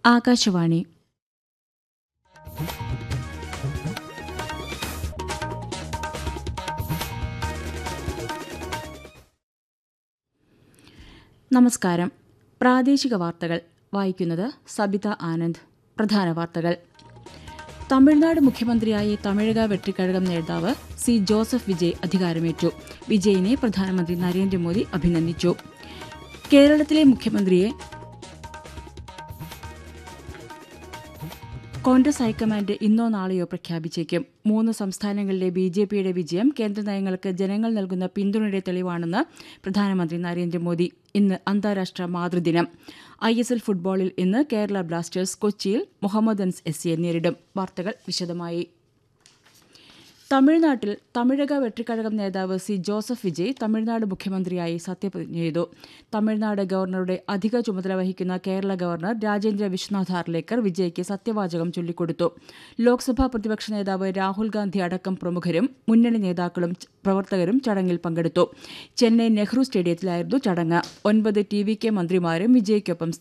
ആകാശവാണി നമസ്കാരം പ്രാദേശിക വാർത്തകൾ വായിക്കുന്നത് സബിത ആനന്ദ് പ്രധാന വാർത്തകൾ തമിഴ്നാട് മുഖ്യമന്ത്രിയായി തമിഴക വെട്ടിക്കഴകം നേതാവ് സി ജോസഫ് വിജയ് അധികാരമേറ്റു വിജയിനെ പ്രധാനമന്ത്രി നരേന്ദ്രമോദി അഭിനന്ദിച്ചു കേരളത്തിലെ മുഖ്യമന്ത്രിയെ കോൺഗ്രസ് ഹൈക്കമാൻഡ് ഇന്നോ നാളെയോ പ്രഖ്യാപിച്ചേക്കും മൂന്ന് സംസ്ഥാനങ്ങളിലെ ബി ജെ പിയുടെ വിജയം കേന്ദ്ര നയങ്ങൾക്ക് ജനങ്ങൾ നൽകുന്ന പിന്തുണയുടെ തെളിവാണെന്ന് പ്രധാനമന്ത്രി നരേന്ദ്രമോദി ഇന്ന് അന്താരാഷ്ട്ര മാതൃദിനം ഐ എസ് എൽ ഫുട്ബോളിൽ ഇന്ന് കേരള ബ്ലാസ്റ്റേഴ്സ് കൊച്ചിയിൽ മുഹമ്മദൻസ് എസ് സിയെ നേരിടും വാർത്തകൾ വിശദമായി തമിഴ്നാട്ടിൽ തമിഴക വെട്ടിക്കഴകം നേതാവ് സി ജോസഫ് വിജയ് തമിഴ്നാട് മുഖ്യമന്ത്രിയായി സത്യപ്രതിജ്ഞ ചെയ്തു തമിഴ്നാട് ഗവർണറുടെ അധിക ചുമതല വഹിക്കുന്ന കേരള ഗവർണർ രാജേന്ദ്ര വിശ്വനാഥ് ഹാർലേക്കർ വിജയ്ക്ക് സത്യവാചകം ചൊല്ലിക്കൊടുത്തു ലോക്സഭാ പ്രതിപക്ഷ നേതാവ് രാഹുൽ ഗാന്ധി അടക്കം പ്രമുഖരും മുന്നണി നേതാക്കളും പ്രവർത്തകരും ചടങ്ങിൽ പങ്കെടുത്തു ചെന്നൈ നെഹ്റു സ്റ്റേഡിയത്തിലായിരുന്നു ചടങ്ങ് ഒൻപത് ടി വി കെ മന്ത്രിമാരും വിജയ്ക്കൊപ്പം